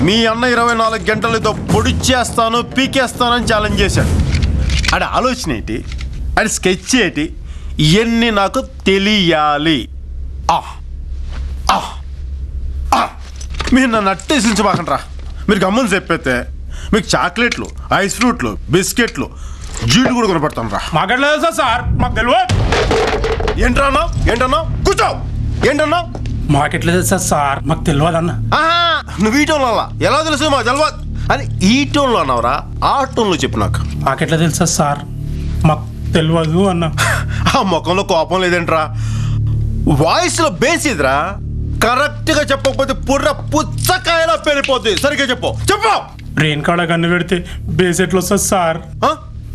మీ అన్న ఇరవై నాలుగు గంటలతో పొడిచేస్తాను పీకేస్తానని ఛాలెంజ్ చేశాడు ఆడ ఆలోచన ఏంటి ఆడ స్కెచ్ ఏంటి ఇవన్నీ నాకు తెలియాలి ఆ, ఆ, ఆ. మీరు నన్ను అట్టేసించబాకండ్రా మీరు గమ్మని చెప్పైతే మీకు చాక్లెట్లు ఐస్ ఫ్రూట్లు బిస్కెట్లు జీడి కూడా కొనపడతాను రా మాకెట్లా తెలుసా సార్ మాకు తెలియదు ఏంటన్నా ఏంటన్నా కూర్చో ఏంటన్నా మాకెట్లా తెలుసా సార్ మాకు తెలియదు అన్న ఆహా, నువ్వు ఈ టోన్లో అలా. ఎలా తెలుసు మా జల్వా అని ఈ టోన్లో అన్నావురా ఆ టోన్లో చెప్పు నాకు మాకెట్లా తెలుసా సార్ మాకు తెలియదు అన్న ఆ ముఖంలో కోపం లేదేంట్రా వాయిస్లో బేస్ ఇదిరా కరెక్ట్గా చెప్పకపోతే పుర్ర పుచ్చకాయలా పెరిగిపోద్ది సరిగ్గా చెప్పు చెప్పు బ్రెయిన్ కాడ కన్ను పెడితే బేస్ ఎట్లా వస్తుంది సార్ ఆ?